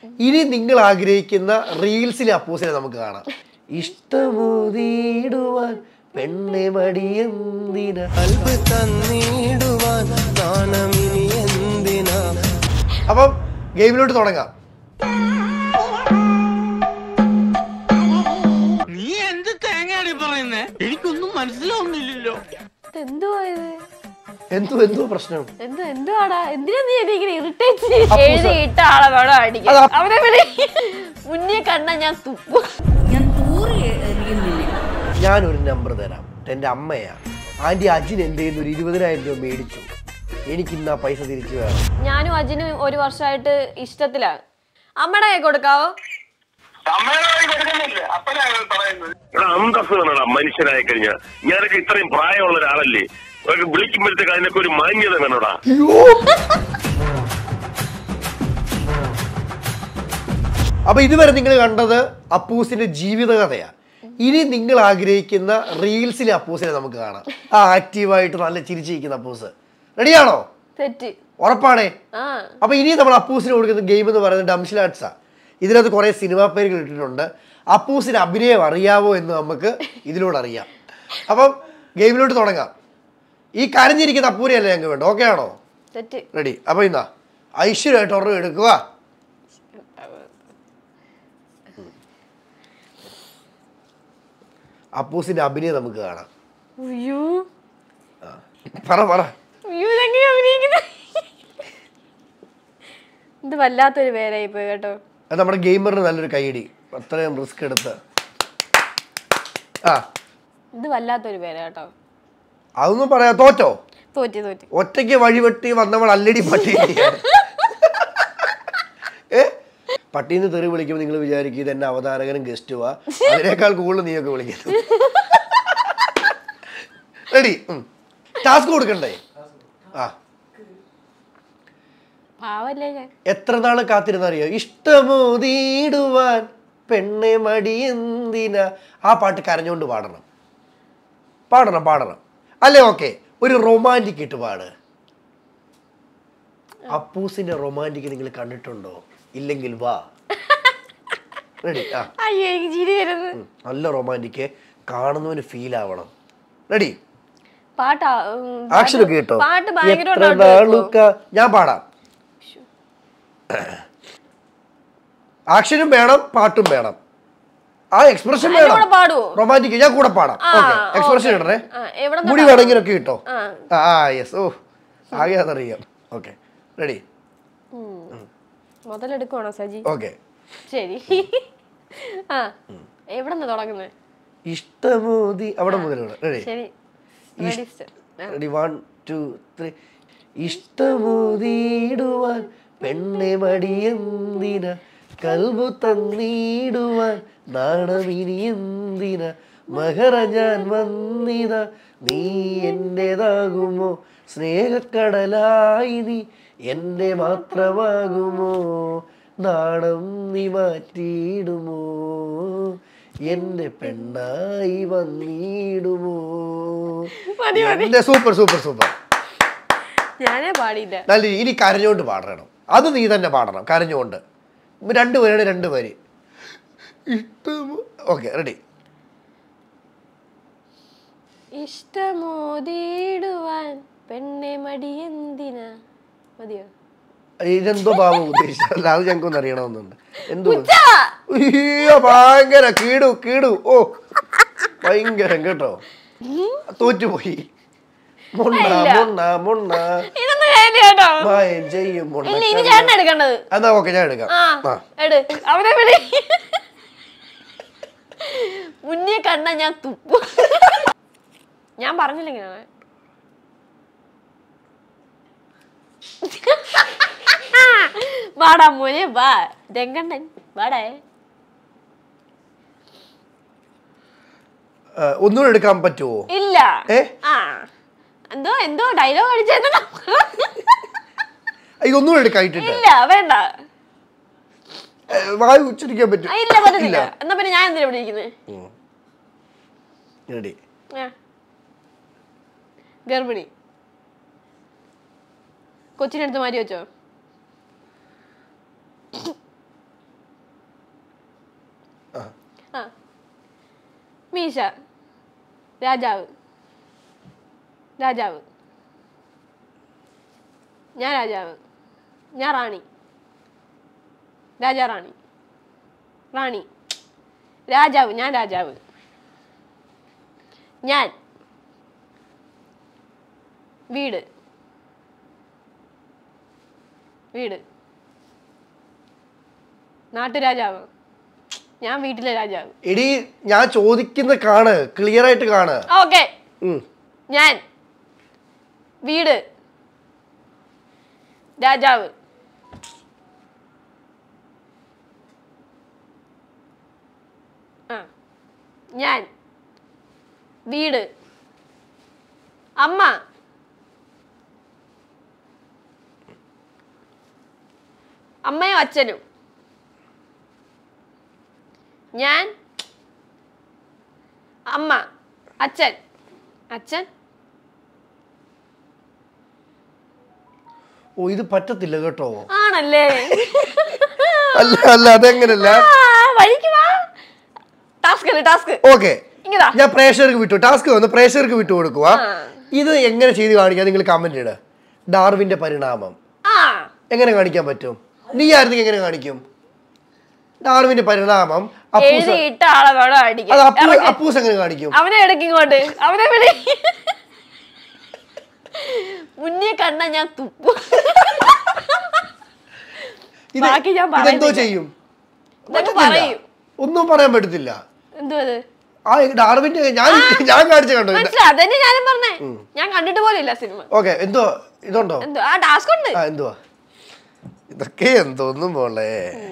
ഇനി നിങ്ങൾ ആഗ്രഹിക്കുന്ന റീൽസിലെ അപ്പൂസിനെ നമുക്ക് കാണാം ഇഷ്ടമോതിടുവാൻ പെണ്ണെ മടിയെന്തിന കൽബ് തന്നിടുവാൻ നാണമിനി എന്തിനാ അപ്പം ഗെയിമിലോട്ട് തുടങ്ങാം നീ എന്ത് തേങ്ങയാണ് പറയുന്നേ എനിക്കൊന്നും മനസ്സിലാവുന്നില്ലല്ലോ എന്തുവാ ഇത് എന്തോ എന്തോ പ്രശ്നം എന്തോ എന്തുവാടാ എന്തിനാ നീ എന്നെ ഇങ്ങനെ ഇറിറ്റേറ്റ് എഴുതി ഇട്ട ആളെ വേണം അടിക്കാൻ അവനെ പിന്നെ മുന്നേ കണ്ട ഞാൻ തുപ്പും ഞാൻ തൂറി എറിയുന്നില്ല ഞാനൊരു നമ്പർ തരാം എൻ്റെ അമ്മയാ ആൻറ്റി അജിൻ എൻ്റെ കയ്യിൽ നിന്ന് ഒരു ഇരുപതിനായിരം രൂപ മേടിച്ചു എനിക്ക് ഇന്ന് ആ പൈസ തിരിച്ചു വേണം ഞാനും അജിനും ഒരു വർഷമായിട്ട് ഇഷ്ടത്തിലാണ് അമ്മയുടെ കൈ കൊടുക്കാവോ എടാ അന്തസ് വേണടാ മനുഷ്യനായി കഴിഞ്ഞാൽ ഞാനൊക്കെ ഇത്രയും പ്രായമുള്ള ഒരാളല്ലേ അവർക്ക് വിളിക്കുമ്പോഴത്തേക്ക് അതിനൊക്കെ ഒരു മാന്യത വേണോടാ അപ്പൊ ഇതുവരെ നിങ്ങൾ കണ്ടത് അപ്പൂസിന്റെ ജീവിതകഥയാ ഇനി നിങ്ങൾ ആഗ്രഹിക്കുന്ന റീൽസിലെ അപ്പൂസിനെ നമുക്ക് കാണാം ആ ആക്റ്റീവായിട്ട് നല്ല ചിരിച്ചിരിക്കുന്ന അപ്പൂസ് റെഡിയാണോ തെറ്റ് ഉറപ്പാണേ ആ അപ്പൊ ഇനി നമ്മൾ അപ്പൂസിന് കൊടുക്കുന്ന ഗെയിം എന്ന് പറയുന്നത് ഡംഷിലാട്സാ ഇതിനകത്ത് കുറെ സിനിമാ പേരുകൾ ഇട്ടിട്ടുണ്ട് അപ്പൂസിന് അഭിനയം അറിയാവോ എന്ന് നമുക്ക് ഇതിലൂടെ അറിയാം അപ്പം ഗെയിമിലോട്ട് തുടങ്ങാം ഈ കരഞ്ഞിരിക്കുന്ന അപ്പൂരെയല്ല ഞങ്ങൾക്ക് വേണ്ട ഓക്കെ ആണോ തെറ്റ് റെഡി അപ്പൊ ഇന്നാ ഐശ്വര്യമായിട്ട് ഒരെണ്ണം എടുക്കുക അപ്പൂസിന്റെ അഭിനയം നമുക്ക് കാണാം അയ്യോ പറ പറ അയ്യോ ഇതെങ്ങനെ അഭിനയിക്കുന്നത് ഇത് വല്ലാത്തൊരു പേരായി പോയി കേട്ടോ അത് നമ്മുടെ ഗെയിമറിന് നല്ലൊരു കൈയടി അത്രയും റിസ്ക് എടുത്ത് ആ ഇത് വല്ലാത്തൊരു പേരാ കേട്ടോ അതൊന്നും പറയാ തോറ്റോ തോറ്റി തോറ്റി ഒറ്റയ്ക്ക് വഴിവെട്ടി വന്നവൾ അല്ലടി പട്ടി ഏ പട്ടീന്ന് തെറി വിളിക്കുമ്പോൾ നിങ്ങൾ വിചാരിക്കും ഇത് എന്നെ അവതാരകനും ഗസ്റ്റുവാ അതിനേക്കാൾ കൂടുതൽ നീയൊക്കെ വിളിക്കുന്നു റെഡി ടാസ്ക് കൊടുക്കണ്ടേ ആ പാവല്ലേ ഞാൻ എത്ര നാള് കാത്തിരുന്നറിയോ ഇഷ്ടമോതിടുവാൻ പെണ്ണെ മടി എന്തിനാ ആ പാട്ട് കരഞ്ഞുകൊണ്ട് പാടണം പാടണം പാടണം അല്ലേ ഓക്കെ ഒരു റൊമാൻറ്റിക് ഇട്ട് പാട് അപ്പൂസിന്റെ റൊമാൻറ്റിക് നിങ്ങൾ കണ്ടിട്ടുണ്ടോ ഇല്ലെങ്കിൽ വാ റെഡി ആ അയ്യോ എനിക്ക് ചിരി വരുന്നത് ഉം. നല്ല റൊമാൻറ്റിക് കാണുന്നവന് ഫീൽ ആവണം റെഡി പാട്ടാ ഉം, ആക്ഷൻ ഒക്കെ കേട്ടോ പാട്ട് എത്ര ഭയങ്കരമായിട്ട് നാളുക ഞാൻ പാടാം ആക്ഷനും വേണം പാട്ടും വേണം ആ എക്സ്പ്രഷൻ അതിന്റെ വേണം കൂടെ പാടുവോ? റൊമാൻറ്റിക് ഞാൻ കൂടെ പാടാം ആ, ഓക്കെ എക്സ്പ്രഷൻ okay. ഇടണേ ആ, എവിടുന്നാ മുടി പാടുക? വേണമെങ്കിൽ ഒക്കെ കിട്ടോ ആ. ആ യെസ് ഓ ആകെ അതറിയാം ഓക്കെ റെഡി മുതലെടുക്കുവാണോ സജി ഓക്കെ ശരി ആ എവിടെ നിന്ന് തുടങ്ങുന്നത് ഇഷ്ടമോതി അവിടെ മുതൽ റെഡി ശരി Ready, start. ആ. റെഡി വൺ ടു ത്രീ ഇഷ്ടമോതിടുവാൻ പെണ്ണെ മടിയെന്തിന കൽബു തന്നിടുവാൻ നാണമിനി എന്തിന മഹറ ഞാൻ വന്നിത നീ എൻ്റെതാകുമോ സ്നേഹക്കടലായി നീ എൻ്റെ മാത്രമാകുമോ നാണം നീ മാറ്റിയിടുമോ എന്റെ പെണ്ണായി വന്നിടുമോ മതി, മതി. എന്റെ സൂപ്പർ സൂപ്പർ സൂപ്പർ ഞാനേ പാടിയില്ല നല്ല രീതി- ഇനി കരഞ്ഞുകൊണ്ട് പാടണം അത് നീ തന്നെ പാടണം കരഞ്ഞുകൊണ്ട് രണ്ട് പേരുടെ രണ്ട് പേര് ഓക്കെ റെഡി ഇഷ്ടമോതിടുവാൻ പെണ്ണെ മടി എന്തിനാ മതിയോ ഇതെന്തോ ഭാവം ഉദ്ദേശിച്ചല്ല അത് ഞങ്ങൾക്കൊന്ന് അറിയണമെന്നുണ്ട് എന്തോ അയ്യോ ഭയങ്കര കീടു കീടു ഓ ഭയങ്കരം കേട്ടോ തോറ്റുപോയി മുണ്ണ ഇല്ല. മുണ്ണ മുണ്ണ ഇതൊന്നും വേണ്ട കേട്ടോ മായം ചെയ്യും മുണ്ണ ഇല്ല ഇനി ചേട്ടൻ എടുക്കേണ്ടത് എന്നാ ഓക്കെ ഞാൻ എടുക്കാം ആ ആ എട് അവനെ വിളി മുന്നേ കണ്ട ഞാൻ തുപ്പു ഞാൻ പറഞ്ഞില്ലെങ്കിലാണ് വാടാ മോനെ വാ രംഗണ്ണൻ വാടേ ആ, ഒന്നുകൂടെ എടുക്കാൻ പറ്റുമോ ഇല്ല ഏ? ആ എന്തോ എന്തോ ഡയലോഗ് അടിച്ചേട്ടാ അയ്യോ ഒന്നുകൂടെ എടുക്കാൻ ഇട്ടിട്ട് ഇല്ല വേണ്ട ഏ, വായു ഉച്ചരിക്കാൻ പറ്റും ആ, ഇല്ല പറ്റത്തില്ല എന്നാ പിന്നെ ഞാൻ എന്തിനാ ഇവിടെ ഇരിക്കുന്നത് റെഡി ആ. ഗർഭിണി കൊച്ചിനെടുത്ത് മാറ്റി വെച്ചോ ആ ആ മീശ രാജാവ് രാജാവ് ഞാൻ രാജാവ് ഞാൻ റാണി രാജാ റാണി റാണി രാജാവ് ഞാൻ രാജാവ് ഞാൻ വീട് വീട് നാട്ടുരാജാവ് ഞാൻ വീട്ടിലെ രാജാവ് എടി ഞാൻ ചോദിക്കുന്ന കാണ് ക്ലിയർ ആയിട്ട് കാണ് ഓക്കെ ഉം. ഞാൻ വീട് രാജാവ് ആ ഞാൻ വീട് അമ്മ അമ്മയും അച്ഛനും ഞാൻ അമ്മ അച്ഛൻ അച്ഛൻ ഓ ഇത് പറ്റത്തില്ല കേട്ടോ ആണല്ലേ അല്ല അല്ല അതെങ്ങനല്ല വഴിക്ക് വാ ടാസ്ക് ടാസ്ക് ഓക്കെ ഇങ്ങതാ ഞാൻ പ്രേക്ഷകർക്ക് വിട്ടു ടാസ്ക് വന്ന് പ്രേക്ഷകർക്ക് വിട്ടു കൊടുക്കുക ആ. ഇത് എങ്ങനെ ചെയ്ത് കാണിക്കാൻ നിങ്ങൾ കമന്റ് ഇട ഡാർവിന്റെ പരിണാമം ആ എങ്ങനെ കാണിക്കാൻ പറ്റും നീ ആയിരുന്നെങ്കിൽ എങ്ങനെ കാണിക്കും ഡാർവിന്റെ പരിണാമം അപ്പൂസ് എഴുതി ഇട്ട ആളെ വേണം അടിക്കാൻ അത് അപ്പൂ ഇറക്ക്. അപ്പൂസ് എങ്ങനെ കാണിക്കും അവനെ ഇടയ്ക്ക് ഇങ്ങോട്ട് അവനെ വിളി മുന്നേ കണ്ട ഞാൻ തുപ്പു ഇത് ബാക്കി ഞാൻ ഇതെന്തോ പറയുന്നില്ല. ചെയ്യും ഇതൊക്കെ പറ്റത്തില്ല. പറയും ഒന്നും പറയാൻ പറ്റത്തില്ല എന്തോ അത് ആ ഡാർവിന്റെ ഞാൻ ഞാൻ കാണിച്ച കണ്ടോ മനസ്സിലായി അതന്നെ ഞാനും പറഞ്ഞേ ഞാൻ കണ്ടിട്ട് പോലും ഇല്ല സിനിമ ഓക്കെ എന്തോ ഇതുണ്ടോ എന്തോ ആ ടാസ്ക് ഉണ്ട് ആ എന്തുവാ ഇതൊക്കെ എന്തോന്നും പോളേ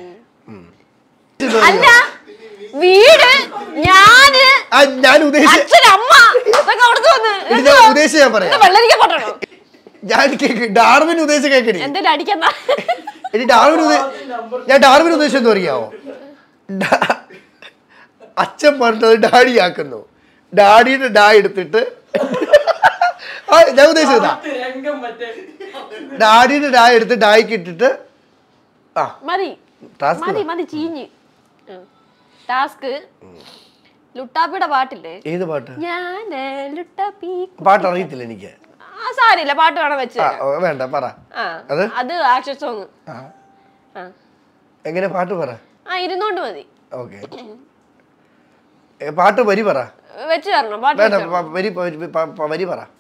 അല്ല വീട് ഞാന് ആ, ഞാൻ ഉദ്ദേശിച്ച അച്ഛൻ അമ്മ ഇതൊക്കെ അവിടുത്തെ വന്ന് ഇത് ഞാൻ ഉദ്ദേശിച്ച ഞാൻ പറയാം വെള്ളരിക്ക പൊട്ടണോ ഞാൻ കേക്ക് ഡാർവിൻ ഉദ്ദേശിച്ച കേക്കടി എന്തെങ്കിലും അടിക്കുന്ന ഇനി ഡാർവിൻ ഉദ്ദേ- ഞാൻ ഡാർവിൻ ഉദ്ദേശിച്ചത് എന്താ അറിയാവോ ഡാ- അച്ഛൻ പറഞ്ഞത് ഡാഡി ആക്കുന്നു ഡാഡിയുടെ ഡാ എടുത്തിട്ട് ആ, ഞാൻ ഉദ്ദേശിച്ചതാ ഡാഡിയുടെ ഡാ എടുത്ത് ഡായിക്ക് ഇട്ടിട്ട് ആ മതി ടാസ്ക് മതി മതി ചീഞ്ഞ് ടാസ്ക് ലുട്ടാപ്പിയുടെ പാട്ടില്ലേ ഏത് പാട്ട് ഞാൻ ലുട്ടാപ്പി പാട്ട് അറിയത്തില്ല എനിക്ക് ആ സാരില്ല പാട്ട് വേണം വെച്ച് ആ, ഓ, വേണ്ട പറ ആ അത്? അത് ആക്ഷൻ സോങ് ആ ആ എങ്ങനെ പാട്ട് പറ ആ ഇരുന്നോണ്ട് മതി ഓക്കെ പാട്ട് വരി പറ വെച്ച് തരണം പാട്ട് വേണ്ട വെച്ച് തരണം. പ- വരി പ- പ- പ- വരി പറ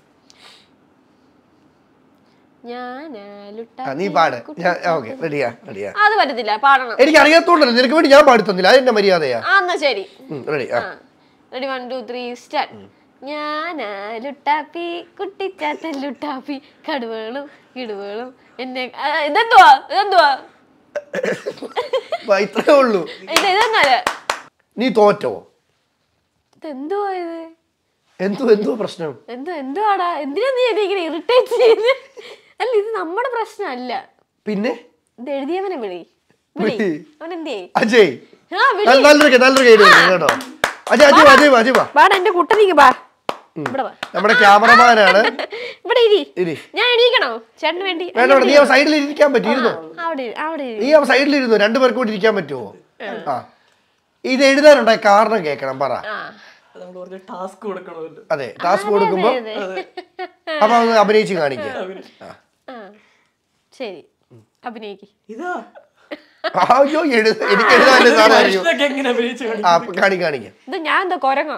ഞാൻ ആ, ലുട്ടാപ്പി നീ പാട് കുട്ടി- ഞാൻ ഓക്കെ റെഡിയാ റെഡിയാ അത് പറ്റത്തില്ല പാടണം എനിക്ക് അറിയാത്തോണ്ടല്ലോ നിനക്ക് വേണ്ടി ഞാൻ പാടി തന്നില്ല അതെന്റെ മര്യാദയാ ആ എന്നാ ശരി റെഡി ആ ready one two three start ഞാൻ ലുട്ടാപ്പി കുട്ടിച്ചാത്തൻ ലുട്ടാപ്പി കടുവേളും കിടുവേളും എന്നെ ആ, ഇതെന്തുവാ ഇതെന്തുവാ അപ്പൊ ഇത്രേ ഉള്ളൂ ഇത് ഇതെന്നാല് നീ തോറ്റോ ഇതെന്തുവാ ഇത് എന്തോ എന്തോ പ്രശ്നം എന്തോ എന്തുവാടാ എന്തിനാ നീ എന്നെ ഇങ്ങനെ ഇറിറ്റേറ്റ് ചെയ്യുന്നത് അല്ല ഇത് നമ്മുടെ പ്രശ്നമല്ല പിന്നെ ഇത് എഴുതിയവനെ വിളി വിളി വിളി. അവൻ എന്തേ അജയ് ആ വിളി നല്ല- നല്ലൊരു കൈ- നല്ലൊരു കൈ കേട്ടോ അജയ് അജയ് വാ, അജയ് വാ, അജയ് വാ വാടാ എന്റെ കുട്ടനിക്ക് ബാ ഇവിടെ വാ നമ്മുടെ ക്യാമറമാനാണ് ഇവിടെ ഇരി ഇരി. ഞാൻ എണീക്കണോ ചേട്ടന് വേണ്ടി വേണ്ട വേണ്ട, നീ ആ സൈഡിൽ ഇരിക്കാൻ പറ്റിയിരുന്നോ അവിടെ ഇരി, അവിടെ ഇരി. നീ ആ സൈഡിൽ ഇരുന്നു രണ്ടുപേർക്ക് കൂടി ഇരിക്കാൻ പറ്റുമോ ആ ഇത് എഴുതാനുണ്ടായ കാരണം കേൾക്കണം പറ ആ നമ്മൾ കുറച്ച് ടാസ്ക് കൊടുക്കണമല്ലോ അതെ ടാസ്ക് കൊടുക്കുമ്പോ അതെ, അതെ. അപ്പൊ ഒന്ന് അഭിനയിച്ച് കാണിക്കുക ആ ശരി അഭിനയിക്ക് ഇതാ അയ്യോ എഴുത എനിക്ക് എഴുതാനല്ലേ സാറേ അറിയൂ ഇതൊക്കെ എങ്ങനെ അഭിനയിച്ച് കാണിക്കും? ആ അപ്പൊ കാണി കാണിക്കാം ഇത് ഞാൻ എന്താ കൊരങ്ങോ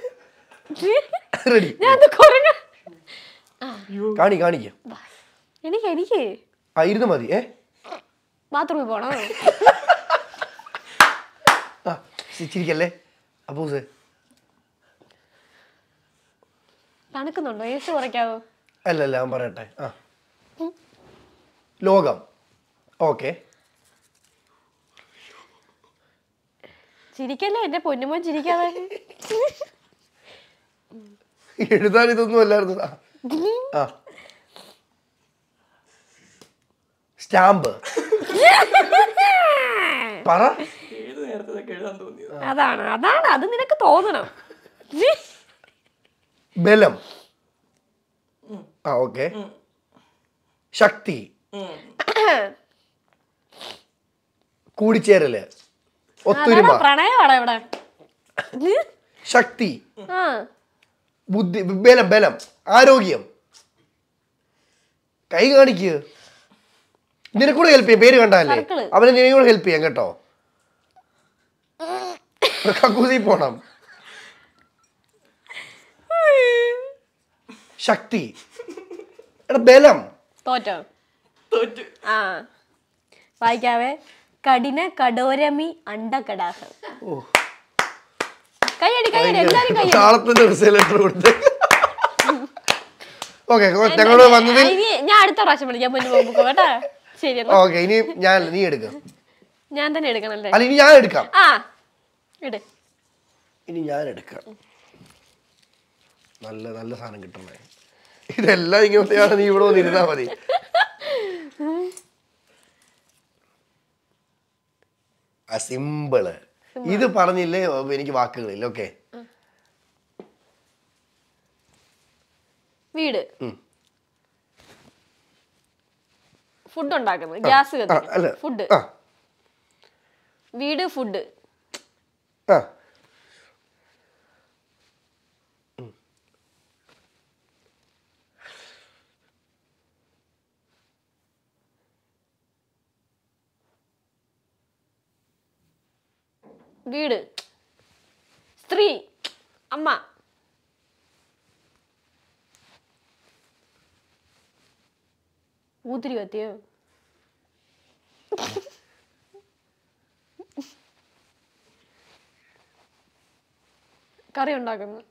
റെഡി ഞാൻ എന്താ കൊരങ്ങ കാണി കാണിക്കാം എനിക്ക് എനിക്ക് ആ ഇരുന്ന് മതി ഏ ബാത്റൂമിൽ പോണോ ആ ചിരിക്കല്ലേ അപ്പൂസ് തണുക്കുന്നുണ്ടോ ഏസ് കുറയ്ക്കാവോ അല്ല അല്ല അവൻ പറയട്ടെ ആ ലോകം ഓക്കെ ചിരിക്കല്ലേ എന്റെ പൊന്നുമോൻ ചിരിക്കാതെ എഴുതാൻ ഇതൊന്നും അല്ലായിരുന്നു ആ. ആ സ്റ്റാമ്പ് പറ ഏത് നേരത്തെ ഇതൊക്കെ എഴുതാൻ തോന്നിയത് അതാണ് അതാണ് അത് നിനക്ക് തോന്നണം ബലം ആ ഓക്കെ ശക്തി കൂടിച്ചേരല് ഒത്തൊരുമ അതാണ് പ്രണയമാണ് ഇവിടെ ശക്തി ആ ബുദ്ധി ബലം ബലം ആരോഗ്യം കൈ കാണിക്കുക നിനക്കൂടെ ഹെൽപ്പ് ചെയ്യാം പേര് കണ്ടല്ലേ സർക്കിള്. അവനെ നിന്നെ കൂടെ ഹെൽപ്പ് ചെയ്യാം കേട്ടോ കക്കൂസി പോണം ശക്തി എടാ ബലം തോറ്റോ തോറ്റു ആ വായിക്കാവേ കഠിന കടോരമി അണ്ടകടാഹം കൈയടി കൈയടി എല്ലാരും കൈയടി താളത്തിന്റെ റിസൾട്ട് കൊടുത്ത് ഓക്കെ ഞങ്ങളോട് വന്നതിൽ ആ, ഇനി ഞാൻ അടുത്ത പ്രാവശ്യം വിളിക്കാൻ മുന്നേ പോകുമ്പോ കേട്ടാ ശരി എന്നാ ഓക്കെ ഇനി ഞാൻ നീ എടുക്കാം ഞാൻ തന്നെ എടുക്കണല്ലേ അല്ല ഇനി ഞാൻ എടുക്കാം ആ ഇട് ഇനി ഞാൻ എടുക്കാം നല്ല നല്ല സാധനം കിട്ടണേ ഇതെല്ലാം ഇങ്ങനത്തെയാണ് നീ ഇവിടെ വന്നിരുന്നാ മതി ആ സിമ്പിള് ഇത് പറഞ്ഞില്ലേ എനിക്ക് വാക്കുകളില്ല ഓക്കെ വീട് ഉം. ഫുഡ് ഉണ്ടാക്കുന്നത് ഗ്യാസ് ആ അല്ല കത്തിക്കുന്നത് ഫുഡ് ആ വീട് ഫുഡ് ആ വീട് സ്ത്രീ അമ്മ ഊത്തിരി കത്തിയോ കറി ഉണ്ടാക്കുന്നു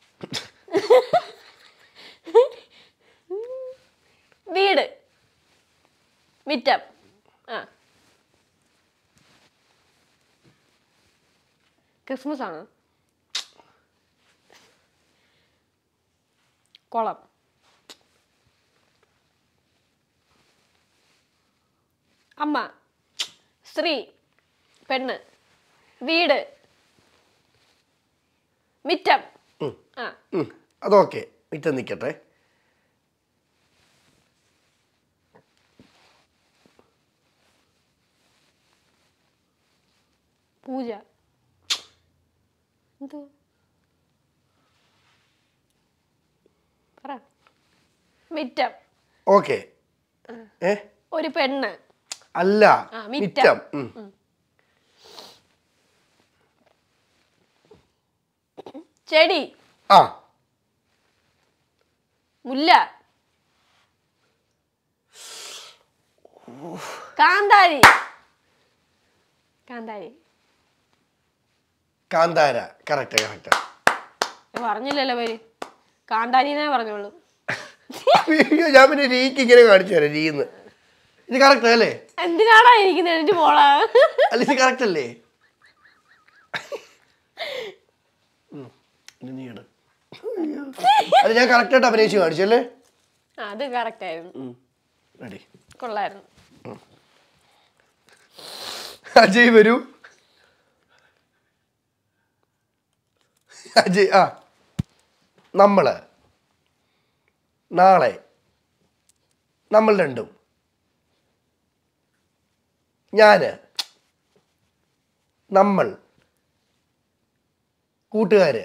വീട് മിറ്റം ആ ക്രിസ്മസ് ആണ് കുളം അമ്മ സ്ത്രീ പെണ്ണ് വീട് മിറ്റം ആ ഉം, അതൊക്കെ മിറ്റം നിൽക്കട്ടെ പൂജ എന്തോ പറ മിറ്റം ഓക്കെ ഏ ഒരു പെണ്ണ് അല്ല ആ, മിറ്റം. മിറ്റം ഉം. ചെടി ആ മുല്ല കാന്താരി കാന്താരി കാന്താര കറക്റ്റ് കറക്റ്റ് ഞാൻ പറഞ്ഞില്ലല്ലോ പേര് കാന്താരിന്നേ പറഞ്ഞോളൂ അയ്യോ ഞാൻ പിന്നെ രീക്ക് ഇങ്ങനെ കാണിച്ചു തരാം രീന്ന് ഇത് കറക്റ്റ് അല്ലേ എന്തിനാടാ ഇരിക്കുന്നത് എന്നിട്ട് പോളാ അല്ല ഇത് കറക്റ്റ് അല്ലേ ഉം, ഇനി നീ ഇട്. അയ്യോ. അത് ഞാൻ കറക്റ്റ് ആയിട്ട് അഭിനയിച്ച് കാണിച്ചു അല്ലേ ആ, അത് കറക്റ്റ് ആയിരുന്നു റെഡി കൊള്ളായിരുന്നു അജയ് വരൂ അജയ് ആ നമ്മള് നാളെ നമ്മൾ രണ്ടും ഞാന് നമ്മൾ കൂട്ടുകാര്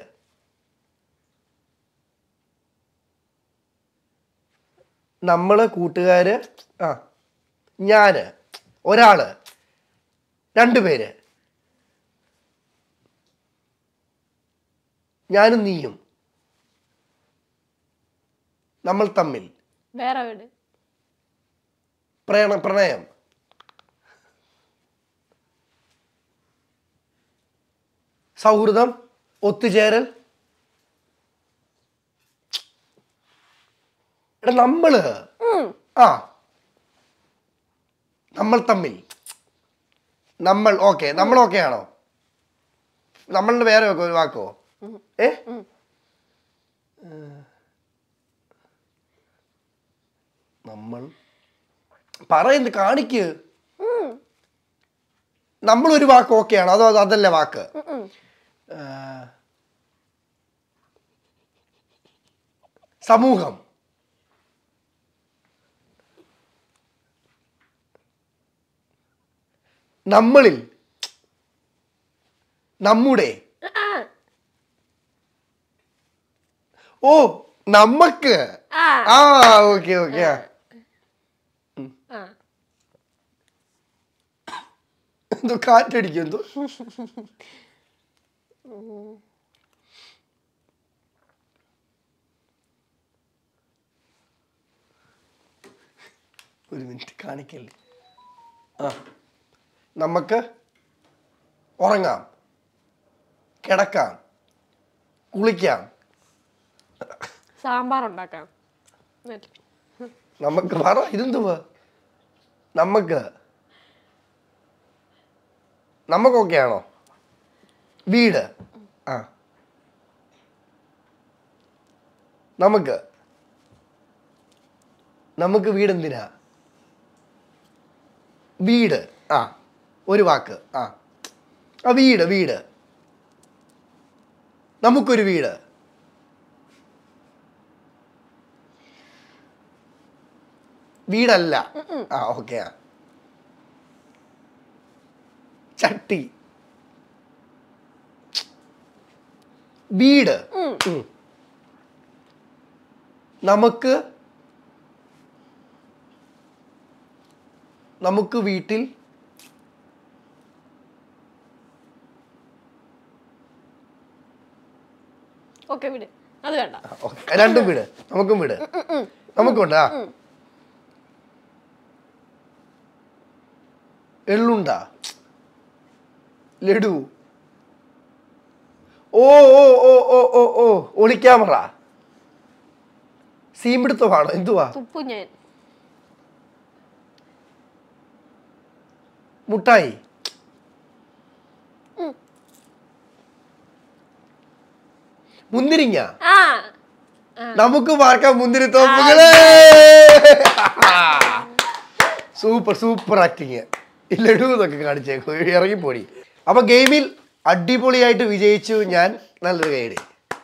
നമ്മള് കൂട്ടുകാര് ആ ഞാന് ഒരാള് രണ്ടുപേര് ഞാനും നീയും നമ്മൾ തമ്മിൽ വേറെ വീട് പ്രണ പ്രണയം സൗഹൃദം ഒത്തുചേരൽ എടാ നമ്മള് ആ നമ്മൾ തമ്മിൽ നമ്മൾ ഓക്കെ നമ്മൾ ഓക്കെ ആണോ നമ്മളിന് വേറെ ഒക്കെ ഒരു വാക്കോ ഏ നമ്മൾ പറയുന്നത് കാണിക്ക് നമ്മൾ ഒരു വാക്ക് ഓക്കെ ആണോ അതോ അത് അതല്ല വാക്ക് ആ, സമൂഹം നമ്മളിൽ നമ്മുടെ ആ ഓ നമ്മക്ക് ആ ആ ഓക്കെ ഓക്കെ ആ എന്തോ കാറ്റടിക്കും എന്തോ ഒരു മിനിറ്റ് കാണിക്കല്ലേ ആ നമുക്ക് ഉറങ്ങാം കിടക്കാം കുളിക്കാം സാമ്പാർ ഉണ്ടാക്കാം നമുക്ക് പറ ഇതെന്തുവാ നമുക്ക് നമുക്കൊക്കെ ആണോ വീട് ആ നമുക്ക് നമുക്ക് വീട് എന്തിനാ വീട് ആ ഒരു വാക്ക് ആ ആ വീട് വീട് നമുക്കൊരു വീട് വീടല്ല ആ ഓക്കെ ആ ചട്ടി വീട് ഉം. നമുക്ക് നമുക്ക് വീട്ടിൽ ഓക്കെ വിട് അത് വേണ്ട ആ, ഓക്കേ. രണ്ടും വീട് നമുക്കും വീട് നമുക്കുണ്ട് ആ എള്ളുണ്ട ലഡു ഓ ഓ ഓ ഓ ഓ ഓ ഒളിക്യാമറ സീമ്പിടുത്തമാണോ എന്തുവാ തുപ്പു ഞാൻ മുട്ടായി മുന്തിരിങ്ങ ആ നമുക്ക് പാർക്കാം മുന്തിരി തോപ്പുകളെ സൂപ്പർ സൂപ്പർ ആക്ടിങ് ലഡു എന്നൊക്കെ കാണിച്ചേക്കോ ഇറങ്ങിപ്പോടി അപ്പൊ ഗെയിമിൽ അടിപൊളിയായിട്ട് വിജയിച്ചു ഞാൻ നല്ലൊരു കൈഡി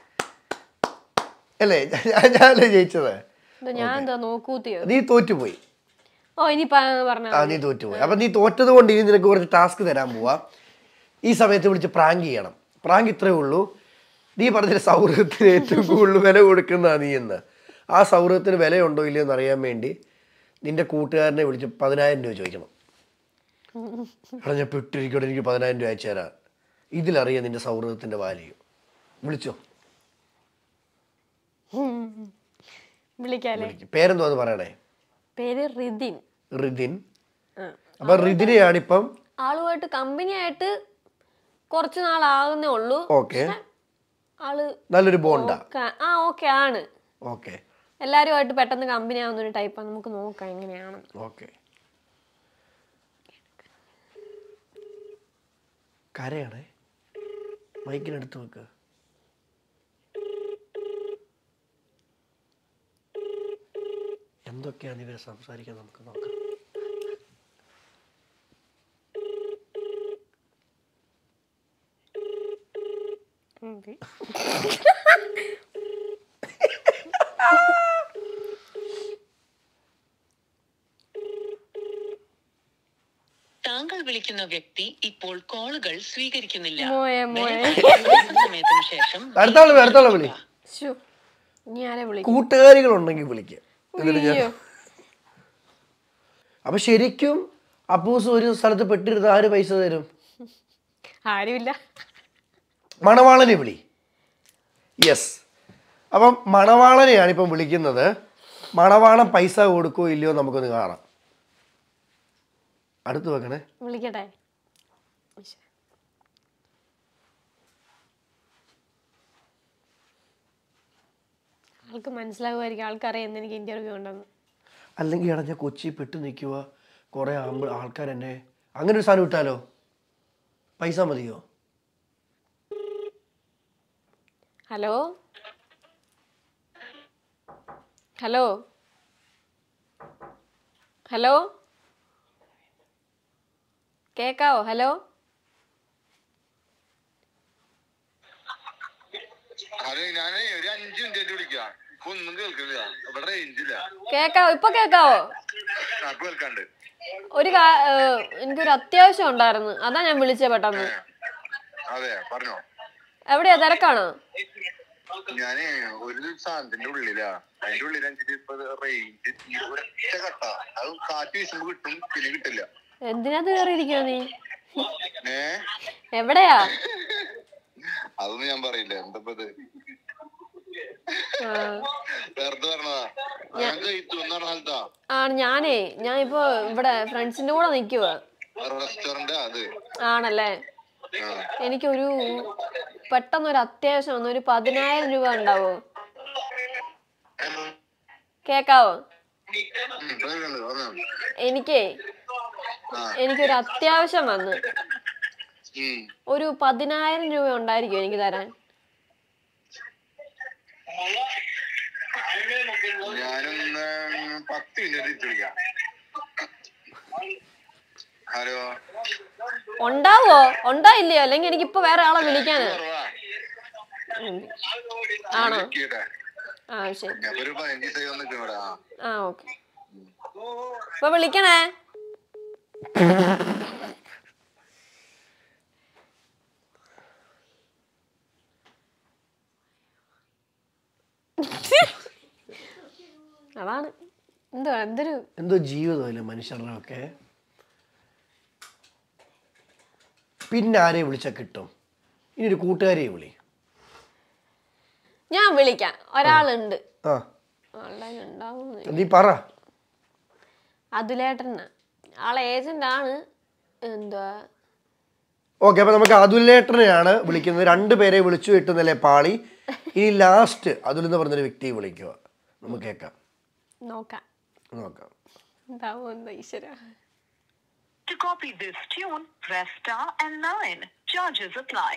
അല്ലേ ഞാൻ- ഞാനല്ലേ ജയിച്ചത് ഇത് ഞാൻ എന്താ നോക്കൂത്തിയോ നീ തോറ്റുപോയി ഓ ഇനി പറഞ്ഞ ആ നീ തോറ്റുപോയി അപ്പൊ നീ തോറ്റത് കൊണ്ട് ഇനി നിനക്ക് കുറച്ച് ടാസ്ക് തരാൻ പോവാ ഈ സമയത്ത് വിളിച്ച് പ്രാങ്ക് ചെയ്യണം പ്രാങ്ക് ഇത്രേ ഉള്ളൂ നീ പറഞ്ഞ സൗഹൃദത്തിന് ഏറ്റവും കൂടുതൽ വില കൊടുക്കുന്ന നീ എന്ന് ആ സൗഹൃദത്തിന് വിലയുണ്ടോ ഇല്ലയോ എന്ന് അറിയാൻ വേണ്ടി നിന്റെ കൂട്ടുകാരനെ വിളിച്ച് പതിനായിരം രൂപ ചോദിക്കണം എടാ ഞാൻ പെട്ടിരിക്കട്ടെ എനിക്ക് പതിനായിരം രൂപ അയച്ചു തരാം ഇതിലറിയാം നിന്റെ സൗഹൃദത്തിന്റെ വാല്യൂ വിളിച്ചോ വിളിക്കാല്ലേ വിളിക്ക്. പേരെന്തോന്ന് പറയണേ പേര് റിദിൻ റിദിൻ ആ. അപ്പൊ റിദിനെയാണ് ഇപ്പം ആളുമായിട്ട് കമ്പനി ആയിട്ട് കുറച്ച് നാളാകുന്നേ ഉള്ളൂ ഓക്കെ ആള് നല്ലൊരു ബോണ്ടാ ഓക്കെ- ആ ഓക്കെ ആണ് ഓക്കെ എല്ലാരുമായിട്ട് പെട്ടെന്ന് കമ്പനി ആവുന്ന ഒരു ടൈപ്പാണ് നമുക്ക് നോക്കാം എങ്ങനെയാണ് ഓക്കെ കരയാണേ മൈക്കിനടുത്ത് വെക്ക് എന്തൊക്കെയാണ് ഇവരെ സംസാരിക്കാൻ നമുക്ക് നോക്കാം താങ്കൾ വിളിക്കുന്ന വ്യക്തി ഇപ്പോൾ കോളുകൾ സ്വീകരിക്കുന്നില്ല മോയെ മോയെ ദയവായി സമയത്തിന് ശേഷം അടുത്താള് വിളി, അടുത്താളെ വിളി ശ്ശോ, ഇനി ആരെ വിളിക്കും കൂട്ടുകാരികളുണ്ടെങ്കിൽ വിളിക്കുക എന്നിട്ട് ഞാൻ അയ്യോ. അപ്പൊ ശരിക്കും അപ്പൂസ് ഒരു സ്ഥലത്ത് പെട്ടിരുന്ന ആര് പൈസ തരും ആരുമില്ല മണവാളനെ വിളി യെസ് അപ്പം മണവാളനെയാണ് ഇപ്പം വിളിക്കുന്നത് മണവാളൻ പൈസ കൊടുക്കോ ഇല്ലയോ നമുക്കൊന്ന് കാണാം അടുത്ത് വെക്കണേ വിളിക്കട്ടെ ആൾക്ക് മനസ്സിലാകുമായിരിക്കും ആൾക്കറിയാം എന്ന് എനിക്ക് ഇന്റർവ്യൂ ഉണ്ടെന്ന് അല്ലെങ്കിൽ ഇടഞ്ഞ കൊച്ചി പെട്ട് നിൽക്കുക കുറേ ആമ്പ ആൾക്കാർ എന്നെ അങ്ങനെ ഒരു സാധനം ഇട്ടാലോ പൈസ മതിയോ ഹലോ ഹലോ ഹലോ കേക്കാവോ ഹലോ അതെ ഞാനേ ഒരു അഞ്ച് മിനിറ്റ് വിളിക്കാം ഇപ്പൊ ഒന്നും കേൾക്കുന്നില്ല ഇവിടെ റേഞ്ച് ഇല്ല കേക്കാവോ ഇപ്പൊ കേക്കാവോ ആ കേൾക്കാണ്ട് ഒരു കാ- ഏഹ് എനിക്കൊരു അത്യാവശ്യം ഉണ്ടായിരുന്നു അതാ ഞാൻ വിളിച്ചേ പെട്ടെന്ന് അതെ പറഞ്ഞോ എവിടെയാ തിരക്കാണോ ഞാന് ഒരു സാധനത്തിന്റെ ഉള്ളിലാ അതിന്റെ ഉള്ളിൽ എനിക്ക് ഇപ്പൊ റേഞ്ച് ഒരൊറ്റ കട്ട അത് കാറ്റ് വീശുമ്പോ കിട്ടും പിന്നെ കിട്ടില്ല എന്തിനകത്ത് കയറിയിരിക്കോ നീ ഏ എവിടെയാ അതൊന്നും ഞാൻ പറയില്ല എന്താ ഇത് ആ. വെറുതെ പറഞ്ഞതാ ഞാൻ കഴിച്ചു എന്ന് പറഞ്ഞ സ്ഥലത്താ ആ ഞാനേ ഞാൻ ഇപ്പൊ ഇവിടെ ഫ്രണ്ട്സിന്റെ കൂടെ നിക്കുവാ റെസ്റ്റോറന്റ് അത് ആണല്ലേ ആ. എനിക്കൊരു പെട്ടെന്ന് ഒരു അത്യാവശ്യം വന്നു ഒരു പതിനായിരം രൂപ ഉണ്ടാവോ കേക്കാവോ ഉം, ഇപ്പൊ കേൾക്കുന്നുണ്ട്, പറഞ്ഞോ. എനിക്കേ ആ. എനിക്കൊരു അത്യാവശ്യം വന്നു ഉം. ഒരു പതിനായിരം രൂപ ഉണ്ടായിരിക്കും എനിക്ക് തരാൻ ഞാനൊന്ന് പത്ത് മിനിറ്റ് തിരിച്ചു വിളിക്കാം ഹലോ ഉണ്ടാവോ ഉണ്ടായില്ലയോ അല്ലെങ്കിൽ എനിക്ക് ഇപ്പൊ വേറെ ആളെ വിളിക്കാന് കുറവാ ഉം. ആണോ വിളിക്കട്ടെ ആ ശരി ഞാൻ ഇപ്പൊ ഒരു പതിനഞ്ച് ദിവസമായി വന്നിട്ട് ഇവിടെ ആ ആ ഓക്കെ ഇപ്പൊ വിളിക്കണേ അതാണ് എന്തോ എന്തൊരു എന്തോ ജീവിതമല്ലേ മനുഷ്യരുടെ ഒക്കെ പിന്നെ ആരെ വിളിച്ചാൽ കിട്ടും ഇനി ഒരു കൂട്ടുകാരിയെ വിളി ഞാൻ വിളിക്കാം ഒരാളുണ്ട് ആ ഓൺലൈൻ ഉണ്ടാവും നീ പറ അതുലേട്ടനാ ആളെ ഏജന്റ് ആണ് എന്തുവാ ഓക്കെ അപ്പൊ നമുക്ക് അതുലേട്ടനെയാണ് വിളിക്കുന്നത് രണ്ട് പേരെ വിളിച്ചു കിട്ടുന്നല്ലേ പാളി ഇനി ലാസ്റ്റ് അതുൽ എന്ന് പറഞ്ഞൊരു വ്യക്തിയെ വിളിക്കുക നമുക്ക് കേൾക്കാം നോക്കാം നോക്കാം എന്താവോ എന്താ ഈശ്വര To copy this tune, press star and 9. Charges apply.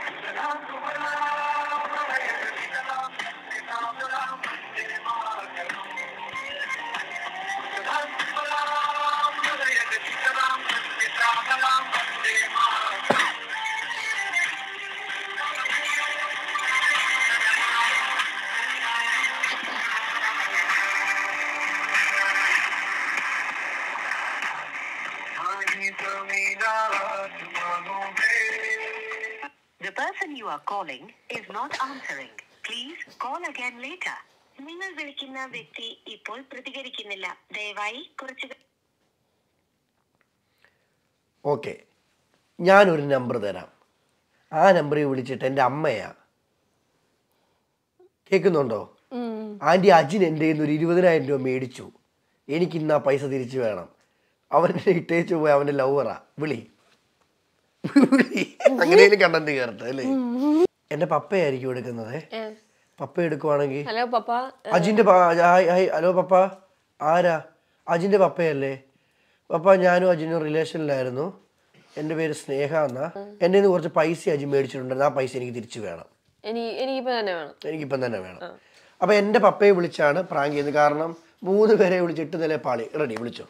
The person you are calling is not answering. Please call again later. നിങ്ങൾ വിളിക്കുന്ന വ്യക്തി ഇപ്പോൾ പ്രതികരിക്കുന്നില്ല ദയവായി കുറച്ച് ഓക്കെ ഞാനൊരു നമ്പർ തരാം ആ നമ്പറിൽ വിളിച്ചിട്ട് എൻ്റെ അമ്മയാ കേൾക്കുന്നുണ്ടോ ആൻറ്റി അജിൻ എൻ്റെ കയ്യിൽ നിന്ന് ഒരു ഇരുപതിനായിരം രൂപ മേടിച്ചു എനിക്ക് ഇന്ന് ആ പൈസ തിരിച്ചു വേണം അവൻ എന്നെ ഇട്ടേച്ച് പോയി അവൻ്റെ ലവറാ വിളി വിളി അങ്ങനെയും കണ്ടന്റ് കയറട്ടെ അല്ലേ എൻ്റെ പപ്പയായിരിക്കും എടുക്കുന്നത് പപ്പ എടുക്കുവാണെങ്കിൽ ഹലോ പപ്പ അജിന്റെ പ- ഹായ് ഹായ് ഹലോ പപ്പ ആരാ അജിന്റെ പപ്പയല്ലേ പപ്പ ഞാനും അജിനും റിലേഷനിലായിരുന്നു എൻ്റെ പേര് സ്നേഹ എന്നാ എൻ്റെ നിന്ന് കുറച്ച് പൈസ അജി മേടിച്ചിട്ടുണ്ടായിരുന്നു ആ പൈസ എനിക്ക് തിരിച്ചു വേണം എനിക്ക് എനിക്കിപ്പോ തന്നെ വേണം എനിക്കിപ്പം തന്നെ വേണം അപ്പം എൻ്റെ പപ്പയെ വിളിച്ചാണ് പ്രാങ്ക് ചെയ്യുന്നത് കാരണം മൂന്ന് പേരെ വിളിച്ചിട്ട് നില പാളി റെഡി വിളിച്ചോ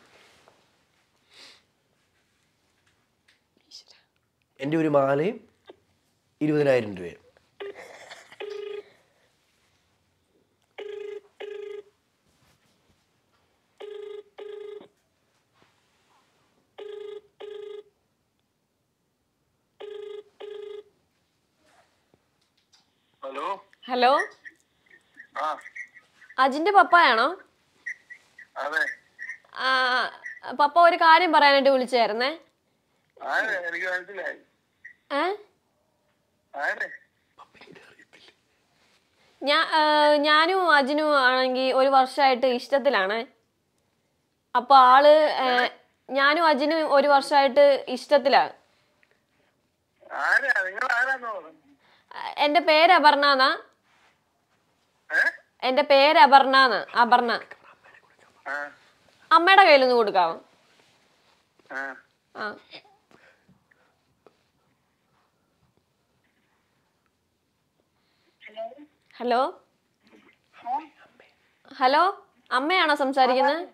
എൻ്റെ ഒരു മാലയും ഇരുപതിനായിരം രൂപയും ഹലോ ഹലോ ആ അജിന്റെ പപ്പായാണോ അതെ ആ പപ്പ ഒരു കാര്യം പറയാനായിട്ട് വിളിച്ചായിരുന്നേ ആരെ എനിക്ക് മനസ്സിലായി ഏ ആരെ ഞാൻ ഞാനും അജിനും ആണെങ്കിൽ ഒരു വർഷമായിട്ട് ഇഷ്ടത്തിലാണ് അപ്പൊ ആള് ഏ, ഞാനും അജിനും ഒരു വർഷമായിട്ട് ഇഷ്ടത്തിലാണ് ആരാ നിങ്ങൾ ആരാന്നോ എന്റെ പേര് അപർണന്നാ ഏ എന്റെ പേര് അപർണന്ന് അപർണ ആ അമ്മയുടെ കയ്യിലൊന്ന് കൊടുക്കാവോ ആ ആ ഹലോ ഹലോ അമ്മയാണോ സംസാരിക്കുന്നത്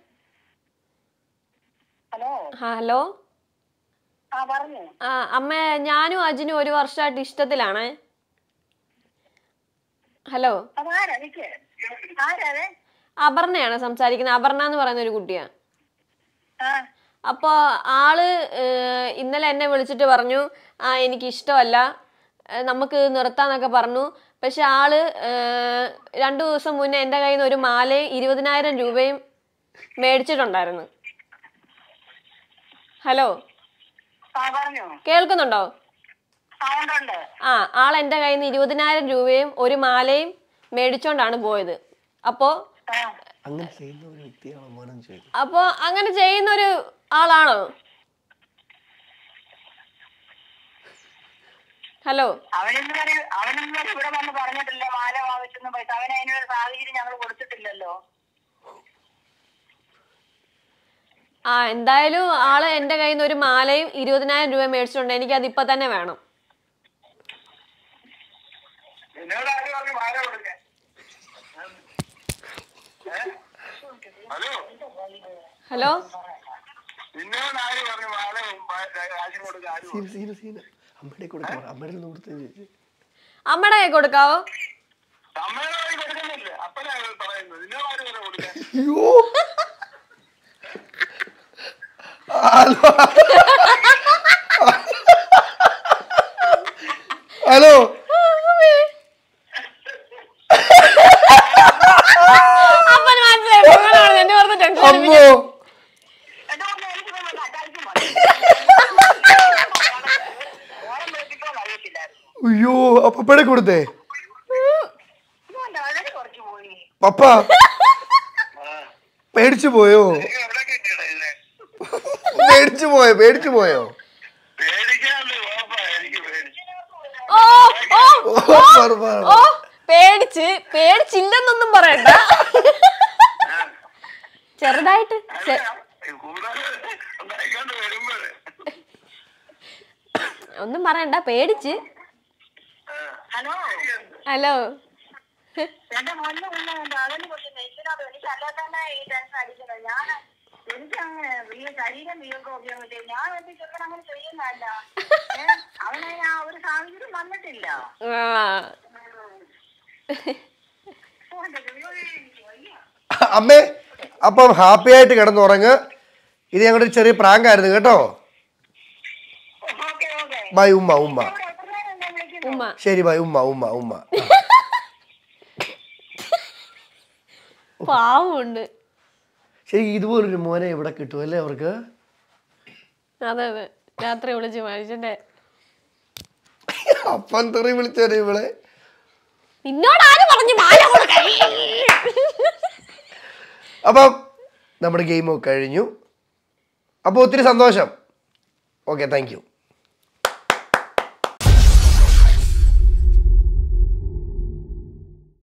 ഹലോ ഹലോ ആ പറഞ്ഞു ആ അമ്മ ഞാനും അജിനും ഒരു വർഷമായിട്ട് ഇഷ്ടത്തിലാണ് ഹലോ അതാരാ നിക്ക് ആരാതെ അപർണയാണ് സംസാരിക്കുന്നത് അപർണ എന്ന് പറയുന്ന ഒരു കുട്ടിയാ ആ അപ്പോൾ ആള് ഏഹ്, ഇന്നലെ എന്നെ വിളിച്ചിട്ട് പറഞ്ഞു ആ എനിക്ക് ഇഷ്ടമല്ല ഏഹ് നമുക്ക് നിർത്താന്നൊക്കെ പറഞ്ഞു പക്ഷെ ആള് ഏഹ് രണ്ടു ദിവസം മുന്നേ എൻ്റെ കയ്യിൽ നിന്ന് ഒരു മാലയും ഇരുപതിനായിരം രൂപയും മേടിച്ചിട്ടുണ്ടായിരുന്നു ഹലോ ആ പറഞ്ഞോ കേൾക്കുന്നുണ്ടോ ആ ഉണ്ട് ഉണ്ട് ആ ആൾ എൻ്റെ കയ്യിൽ നിന്ന് ഇരുപതിനായിരം രൂപയും ഒരു മാലയും മേടിച്ചോണ്ടാണ് പോയത് അപ്പോൾ അങ്ങനെ ചെയ്യുന്ന ഒരു വ്യക്തിയാണോ മോനം ചെയ്തു അപ്പോൾ അങ്ങനെ ചെയ്യുന്ന ഒരു ആളാണോ ഹലോ അവനെന്ന് വരെ അവനെന്ന് വരെ ഇവിടെ വന്ന് പറഞ്ഞിട്ടില്ല മാല വാങ്ങിച്ചെന്ന് പൈസ അവന് അതിനൊരു സാഹചര്യം ഞങ്ങൾ കൊടുത്തിട്ടില്ലല്ലോ ആ എന്തായാലും ആള് എൻ്റെ കയ്യിൽ നിന്ന് ഒരു മാലയും ഇരുപതിനായിരം രൂപ മേടിച്ചിട്ടുണ്ട് എനിക്ക് അത് ഇപ്പൊ തന്നെ വേണം എന്നോട് ആരും പറഞ്ഞു മാല കൊടുക്കാൻ ഹലോ ഹലോ നിന്നോട് ആര് പറഞ്ഞു മാല കാശും കൊടുക്കാൻ ആര് സീന സീന സീന അമ്മയുടെ കൊടുക്കാം അമ്മയുടെ നിന്ന് കൊടുത്തു ചേച്ചി അമ്മയുടെ കൈ കൊടുക്കാവോ അമ്മയുടെ വഴി കൊടുക്കുന്നില്ല അപ്പനാണ് പറയുന്നത് നിന്നോട് ആര് പറഞ്ഞു കൊടുക്കാൻ അയ്യോ ഹലോ ഹലോ അപ്പന് മനസ്സിലായി പെങ്ങളാണ് എന്നെ ഓർത്ത് ടെൻഷൻ അമ്മോ എന്തുകൊണ്ട് എനിക്ക് തോന്നുന്നു അറ്റാക്കും മതി. ഓണം വെച്ചിട്ടോ അറിയത്തില്ലായിരുന്നു അയ്യോ പപ്പയുടെ കൊടുത്തേ ഇതുകൊണ്ട് വളരെ കുറച്ച് പോയി പപ്പ പേടിച്ചു പോയോ എവിടെ കിട്ടിയടാ ഇതിനെ പേടിച്ചു പോയോ പേടിച്ചു പോയോ പേടിക്കാണ്ട് ഓപ്പാ എനിക്ക് പേടിച്ചു ഓ ഓ ഓ, പറ, പറ. ഓ പേടിച്ച് പേടിച്ചില്ലെന്നൊന്നും പറയണ്ട ചെറുതായിട്ട് ചെ- കൂടുതൽ ഉണ്ടായിക്കൊണ്ട് വരുമ്പോഴേ ഒന്നും പറയണ്ട പേടിച്ച് ഹലോ ഹലോ എന്റെ മണ്ണ് കൊണ്ടുണ്ട് അതിന് കുറച്ച് നെയ്ച്ചിനോട് എനിക്ക് അല്ലാതെ തന്നെ ഈ ടെൻഷൻ അടിക്കുന്നത് ഞാൻ എനിക്ക് അങ്ങനെ ഈ ശരീരം വിയോഗം ഉപയോഗിച്ചിട്ട് ഞാൻ എന്റെ ചെറുക്കൻ അങ്ങനെ ചെയ്യുന്നതല്ല ഏ? അവനെ ആ ഒരു സാഹചര്യം വന്നിട്ടില്ല ആ ഓ, എന്റെ ദൈവമേ, എനിക്ക് വയ്യ. അമ്മേ അപ്പം ഹാപ്പി ആയിട്ട് കിടന്നുറങ്ങ് ഇത് ഞങ്ങളുടെ ഒരു ചെറിയ പ്രാങ്ക് ആയിരുന്നു കേട്ടോ ഓക്കെ ഓക്കെ ബൈ ഉമ്മ ഉമ്മ ഇവിടെ എത്ര നേരം എന്താ വിളിക്കുന്നത് ഉമ്മ ശരി ബൈ ഉമ്മ ഉമ്മ ഉമ്മ പാവമുണ്ട് ശരി ഇതുപോലൊരു മോനെ ഇവിടെ കിട്ടും അല്ലേ അവർക്ക് അതെ അതെ രാത്രി വിളിച്ച് മനുഷ്യന്റെ അപ്പം തെറി വിളിച്ചേനെ ഇവളെ നിന്നോട് ആര് പറഞ്ഞു മാല കൊടുക്കാൻ അപ്പം നമ്മുടെ ഗെയിമൊക്കെ കഴിഞ്ഞു അപ്പോൾ ഒത്തിരി സന്തോഷം ഓക്കെ താങ്ക് യു